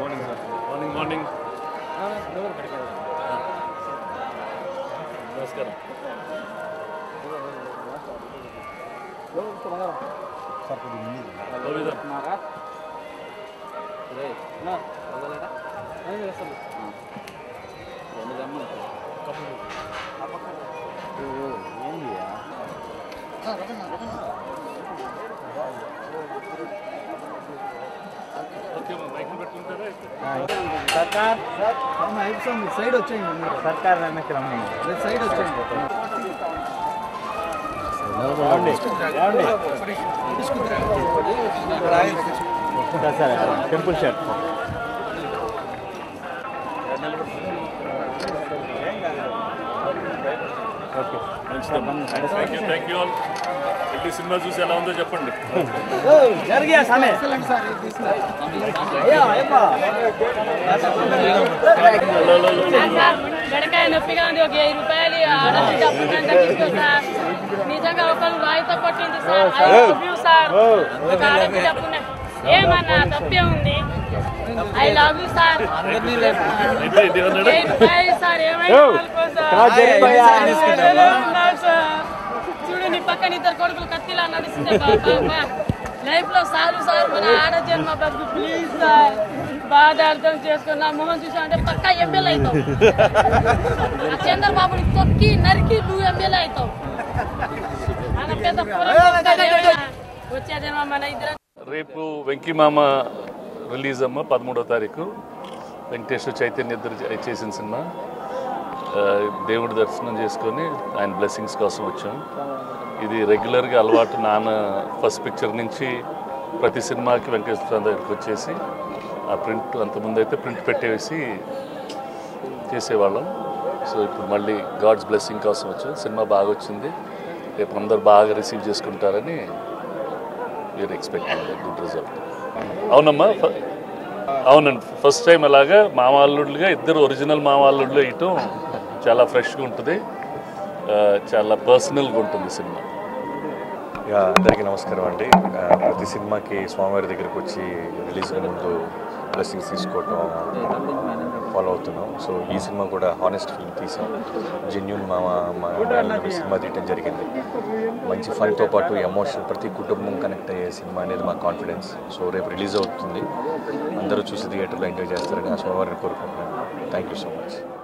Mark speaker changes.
Speaker 1: Morning sir morning morning నమస్కారం గోవిందం okay అమ్మా, మైకులు పెట్టుకుంటారా
Speaker 2: సర్కార్
Speaker 3: సైడ్ వచ్చేయండి మీరు
Speaker 2: సర్కార్ వెనక్కి రమ్మని
Speaker 3: సైడ్ వచ్చేయండి
Speaker 2: ఏమండి? ఏమండి? Sir, sir temple shirt okay
Speaker 1: thank you thank you all వెళ్ళి సినిమా చూసి ఎలా ఉందో చెప్పండి
Speaker 2: జరిగా సామే అయ్యా Ayyappa
Speaker 1: hello, hello, hello.
Speaker 4: Sir గడకాయ నొప్పిగా ఉంది ఒక వెయ్యి రూపాయలు ఆడది డబ్బు తగ్గించుకో సార్ నిజంగా ఒకరు రాయితో కొట్టింది sir I love you sir ఒక ఆడది డబ్బు ఏమన్నా తప్పే ఉంది ఐ లవ్ యూ సార్
Speaker 1: అయితే ఇది అన్నాడు
Speaker 4: వెయ్యి రూపాయలు సార్ ఏమైనా అనుకో సార్.
Speaker 2: కా జరిపోయా?
Speaker 4: ఏదో ఉన్నారు సార్. చూడు నీ పక్కన ఇద్దరు కొడుకులు కత్తిలా నడిచిందే బాబా లైఫ్ లో సారు సార్ మన ఆడ జన్మ బతుకు ప్లీజ్ సార్ బాధ అర్థం చేసుకుని నా మొహం చూసా అంటే పక్కా ఎమ్మెల్యే అవుతావు ఆ చంద్రబాబుని తొక్కి నరికి నువ్వు ఎమ్మెల్యే అవుతావు ఆయన పెద్ద పొలం వచ్చేదేమో మన ఇద్దరు
Speaker 1: రేపు వెంకీమామ రిలీజ్ అమ్మ పదమూడో తారీఖు వెంకటేశ్వర చైతన్య ఇద్దరు చే- చేసిన సినిమా ఆ, దేవుడి దర్శనం చేసుకొని ఆయన బ్లెస్సింగ్స్ కోసం వచ్చాం ఇది రెగ్యులర్గా అలవాటు నాన్న ఫస్ట్ పిక్చర్ నుంచి ప్రతి సినిమాకి వెంకటేశ్వర స్వామి దగ్గరికి వచ్చేసి ఆ ప్రింట్ అంతకుముందు అయితే ప్రింట్ పెట్టేసి చేసేవాళ్ళం సో ఇప్పుడు మళ్ళీ గాడ్స్ బ్లెస్సింగ్ కోసం వచ్చాం సినిమా బాగా వచ్చింది రేపు అందరు బాగా రిసీవ్ చేసుకుంటారని వీఆర్ ఎక్స్పెక్టింగ్ గుడ్ రిజల్ట్ అవునమ్మా ఫ- అవునండి ఫస్ట్ టైం అలాగా మామాల్లుడుగా ఇద్దరు ఒరిజినల్ మామాల్లుడులో వేయటం చాలా ఫ్రెష్గా ఉంటుంది ఆ, చాలా పర్సనల్గా ఉంటుంది సినిమా
Speaker 5: యా, అందరికీ నమస్కారం అండి ఆ, ప్రతి సినిమాకి స్వామివారి దగ్గరికి వచ్చి రిలీజ్ ముందు బ్లెస్సింగ్స్ తీసుకోవటం ఫాలో అవుతున్నాం సో ఈ సినిమా కూడా హానెస్ట్ ఫిల్మ్ తీసాం జెన్యున్ మా మా సినిమా తీయటం జరిగింది మంచి ఫన్తో పాటు ఎమోషన్ ప్రతి కుటుంబం కనెక్ట్ అయ్యే సినిమా అనేది మా కాన్ఫిడెన్స్ సో రేపు రిలీజ్ అవుతుంది అందరూ చూసి థియేటర్లో ఎంజాయ్ చేస్తారని ఆ స్వామివారిని కోరుకుంటున్నాను థ్యాంక్ యూ సో మచ్